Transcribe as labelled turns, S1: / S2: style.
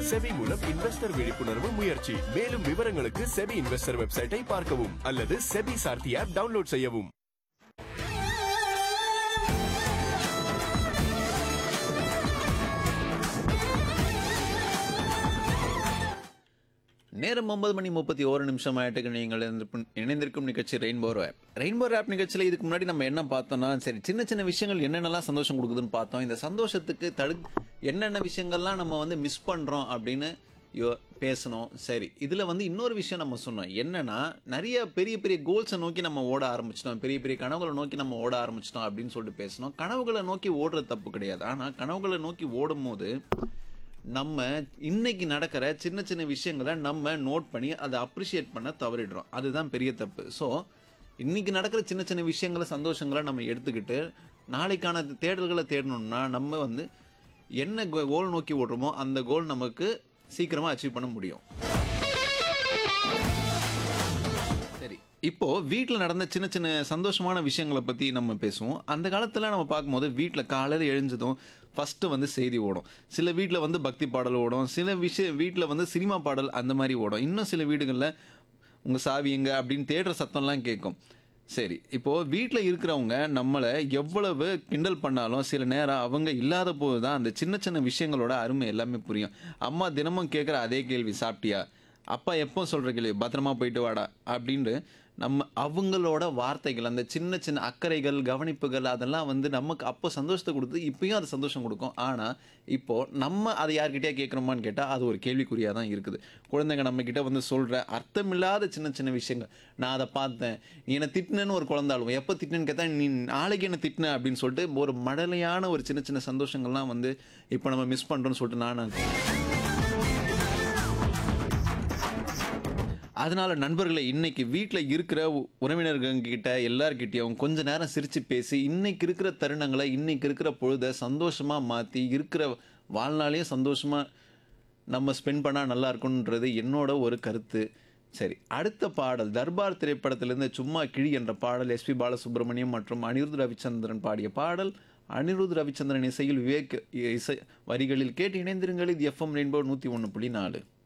S1: SEBI மூலம் investor விழிப்புணர்வு முயற்சி மேலும் விவரங்களுக்கு செபி இன்வெஸ்டர் வெப்சைட்டை பார்க்கவும் அல்லது செபி சார்த்தி ஆப் டவுன்லோட் செய்யவும்
S2: நேரம் ஒன்பது மணி முப்பத்தி ஓரு நிமிஷம் ஆயிட்டுக்கு நீங்கள் இணைந்திருக்கும்- இணைந்திருக்கும் நிகழ்ச்சி ரெயின்போ ஆப் ரெயின்போ ஆப் நிகழ்ச்சியில் இதுக்கு முன்னாடி நம்ம என்ன பார்த்தோம்னா சரி சின்ன சின்ன விஷயங்கள் என்னென்னலாம் சந்தோஷம் கொடுக்குதுன்னு பார்த்தோம் இந்த சந்தோஷத்துக்கு தடு என்னென்ன விஷயங்கள்லாம் நம்ம வந்து மிஸ் பண்ணுறோம் அப்படின்னு யோ பேசணும் சரி இதில் வந்து இன்னொரு விஷயம் நம்ம சொன்னோம் என்னன்னா நிறைய பெரிய பெரிய கோல்ஸை நோக்கி நம்ம ஓட ஆரம்பிச்சிட்டோம் பெரிய பெரிய கனவுகளை நோக்கி நம்ம ஓட ஆரம்பிச்சிட்டோம் அப்படின்னு சொல்லிட்டு பேசணும் கனவுகளை நோக்கி ஓடுறது தப்பு கிடையாது ஆனால் கனவுகளை நோக்கி ஓடும் போது நம்ம இன்னைக்கு நடக்கிற சின்ன சின்ன விஷயங்களை நம்ம நோட் பண்ணி அதை அப்ரிஷியேட் பண்ண தவறிடுறோம் அதுதான் பெரிய தப்பு ஸோ இன்னைக்கு நடக்கிற சின்ன சின்ன விஷயங்களை சந்தோஷங்களை நம்ம எடுத்துக்கிட்டு நாளைக்கான தேடல்களை தேடணும்னா நம்ம வந்து என்ன கோல் நோக்கி ஓடுறோமோ அந்த கோல் நமக்கு சீக்கிரமாக அச்சீவ் பண்ண முடியும் சரி இப்போ வீட்டில் நடந்த சின்ன சின்ன சந்தோஷமான விஷயங்களை பற்றி நம்ம பேசுவோம் அந்த காலத்தில் நம்ம பார்க்கும்போது வீட்டில் காலையில் எழுஞ்சதும் ஃபஸ்ட்டு வந்து செய்தி ஓடும் சில வீட்டில் வந்து பக்தி பாடல் ஓடும் சில விஷய வீட்டில் வந்து சினிமா பாடல் அந்த மாதிரி ஓடும் இன்னும் சில வீடுகளில் உங்கள் சாவி எங்க அப்படின்னு தேடுற சத்தம்லாம் கேட்கும் சரி இப்போது வீட்டில் இருக்கிறவங்க நம்மளை எவ்வளவு கிண்டல் பண்ணாலும் சில நேரம் அவங்க இல்லாத போது தான் அந்த சின்ன சின்ன விஷயங்களோட அருமை எல்லாமே புரியும் அம்மா தினமும் கேட்குற அதே கேள்வி சாப்பிட்டியா அப்பா எப்போ சொல்கிற கேள்வி பத்திரமா போயிட்டு வாடா அப்படின்ட்டு நம்ம அவங்களோட வார்த்தைகள் அந்த சின்ன சின்ன அக்கறைகள் கவனிப்புகள் அதெல்லாம் வந்து நமக்கு அப்போ சந்தோஷத்தை கொடுத்து இப்பயும் அது சந்தோஷம் கொடுக்கும் ஆனால் இப்போது நம்ம அதை யார்கிட்டயே கேட்குறோமான்னு கேட்டால் அது ஒரு கேள்விக்குறியாக தான் இருக்குது குழந்தைங்க நம்மக்கிட்ட வந்து சொல்கிற அர்த்தமில்லாத சின்ன சின்ன விஷயங்கள் நான் அதை பார்த்தேன் நீ என்னை திட்டினேன்னு ஒரு குழந்தாலும் எப்போ திட்டினேன்னு கேட்டால் நீ நாளைக்கு என்ன திட்டின அப்படின்னு சொல்லிட்டு ஒரு மடலையான ஒரு சின்ன சின்ன சந்தோஷங்கள்லாம் வந்து இப்போ நம்ம மிஸ் பண்ணுறோன்னு சொல்லிட்டு நான் அதனால நண்பர்களை இன்னைக்கு வீட்டில் இருக்கிற உ- உறவினர்கள்கிட்ட எல்லார்கிட்டயும் கொஞ்ச நேரம் சிரிச்சு பேசி இன்னைக்கு இருக்கிற தருணங்களை இன்னைக்கு இருக்கிற பொழுதை சந்தோஷமா மாற்றி இருக்கிற வாழ்நாளையும் சந்தோஷமா நம்ம ஸ்பெண்ட் பண்ணால் நல்லா இருக்கும்ன்றது என்னோட ஒரு கருத்து சரி அடுத்த பாடல் தர்பார் திரைப்படத்திலிருந்து சும்மா கிழி என்ற பாடல் எஸ்பி பாலசுப்ரமணியம் மற்றும் அனிருத் ரவிச்சந்திரன் பாடிய பாடல் அனிருத் ரவிச்சந்திரன் இசையில் விவேக் இசை வரிகளில் கேட்டு இணைந்திருங்கள் இது எஃப்எம் ரெயின்போ நூற்றி ஒன்று புள்ளி நாலு